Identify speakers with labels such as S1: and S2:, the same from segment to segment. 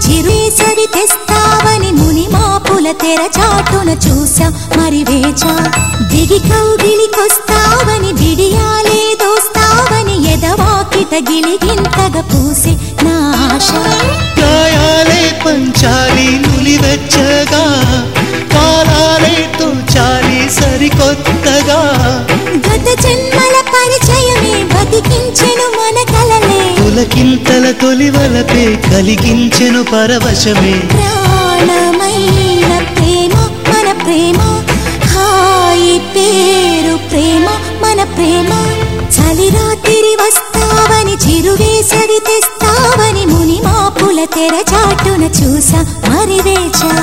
S1: చిరుసరి తెస్తావని ముని మాపుల తెర చాటున చూసా మరి వేచా దిగి కౌగిలికొస్తావని బిడియాలే దోస్తావని ఎదవాకిట గిలిగింతగ పూసి నా ఆశ
S2: గాయాలే పంచాలి నులివెచ్చగా కాలాలే తోచాలి సరికొత్తగా
S1: గత జన్మల పరిచయమే బతికించెను మన కలలే
S2: పులకింతల తొలివలపే కలిగించెను పరవశమే
S1: ప్రాణమైన ప్రేమ మన ప్రేమ హాయి పేరు ప్రేమ మన ప్రేమ చలిరాత్రి వస్తావని చిరువేసరి తెస్తావని ముని మాపుల తెర చాటున చూసా మరి వేచా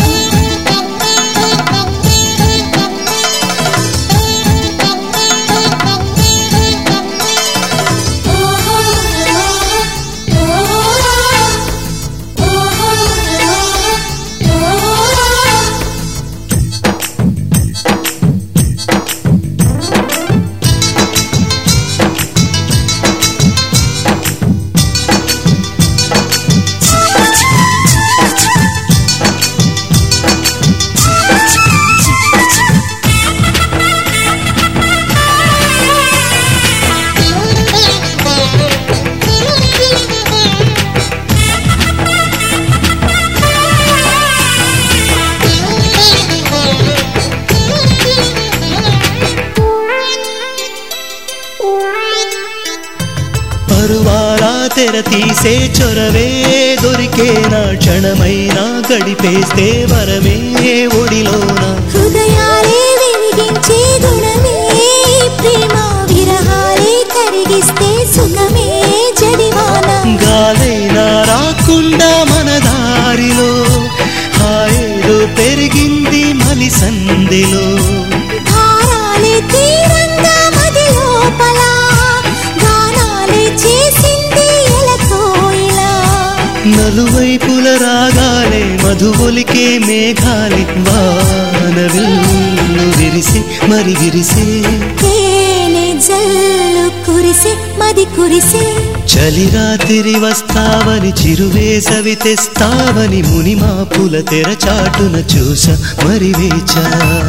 S2: పరువారా తెర తీసే చొరవే దొరికేనా క్షణమైనా గడిపేస్తే వరమే ఒడిలోన
S1: హృదయాలే వెలిగించే గుణమే ప్రేమ విరహాలే కరిగిస్తే సుఖమే జడివాన
S2: గాలైనా రాకుండా మన దారిలో హాయేదో పెరిగింది మలి సందిలో
S1: భారాలే తీరంగా మది లోపల గానాలే చేసింది ఎలకోయిలా
S2: నలువైపుల రాగాలే మధువొలికే మేఘాలి వానవిల్లు విరిసి మరి విరిసే
S1: తేనె జల్లు కురిసే మది కురిసే
S2: చలిరాత్రి వస్తావని చిరువేసవి తెస్తావని మునిమాపుల తెర చాటున చూస మరి వేచా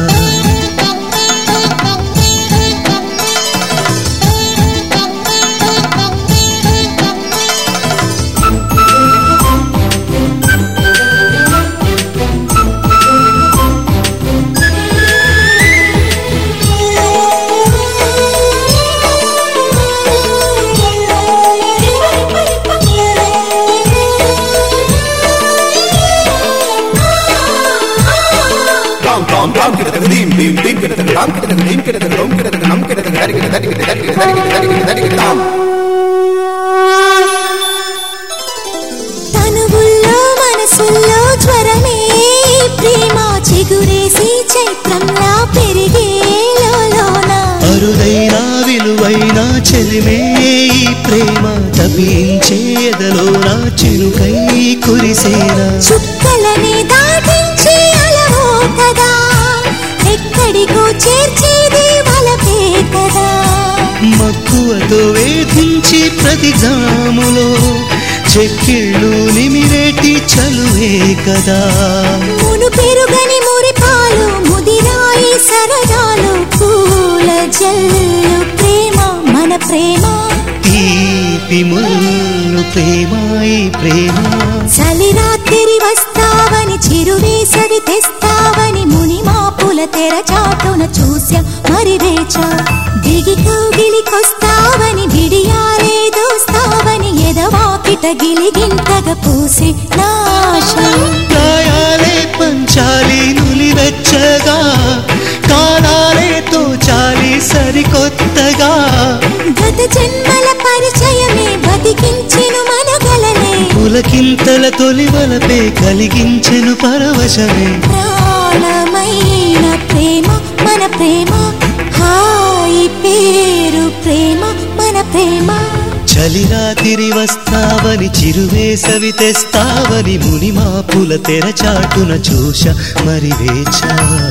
S3: Dom dom dom kita tengah dim dim dim kita tengah dam kita tengah dim kita tengah dom kita tengah nam kita tengah dari kita dari kita dari kita dari kita dari kita dari kita dam.
S1: తనువుల్లో మనసుల్లో జ్వరమే ప్రేమ చిగురేసి చైత్రంలా పెరిగే లోలోన
S2: అరుదైన విలువైన చెలిమే ఈ ప్రేమ తప్పించే ఎదలోన చిరుకై కురిసేనా
S1: చుక్కలని దాటించి అలవో కదా ఎక్కడికో చేర్చేది వలపే కదా
S2: మక్కువతో వేధించి ప్రతి జాములో చెక్కిళ్ళు నిమిరేటి చలువే కదా
S1: మును పెరుగని మురిపాలు ముదిరాయి సరదాలు పూల జల్లు ప్రేమ మన ప్రేమ
S2: తీపి ముల్లు ప్రేమాయి ప్రేమ
S1: చలిరాత్రి వస్తావని చిరువేసరి తెస్తావని ముని మాపుల తెర చాటున చూసా మరి వేచా దిగి కౌగిలికొస్తావని బిడియాలే దోస్తావని ఎదవాకిట గిలిగింతగ పూసి నాశ
S2: గాయాలే పంచాలి నులివెచ్చగా కాలాలే తోచాలి సరికొత్తగా
S1: గత జన్మల పరిచయమే బతికించెను మన కలలే
S2: పులకింతల తొలివలపే కలిగించెను పరవశమే
S1: ప్రాణమైన ప్రేమ మన ప్రేమ హాయి పేరు ప్రేమ మన ప్రేమ
S2: చలిరాతిరి వస్తావని చిరువేసవి తెస్తావని మునిమాపుల తెర చాటున చూశ మరి వేచా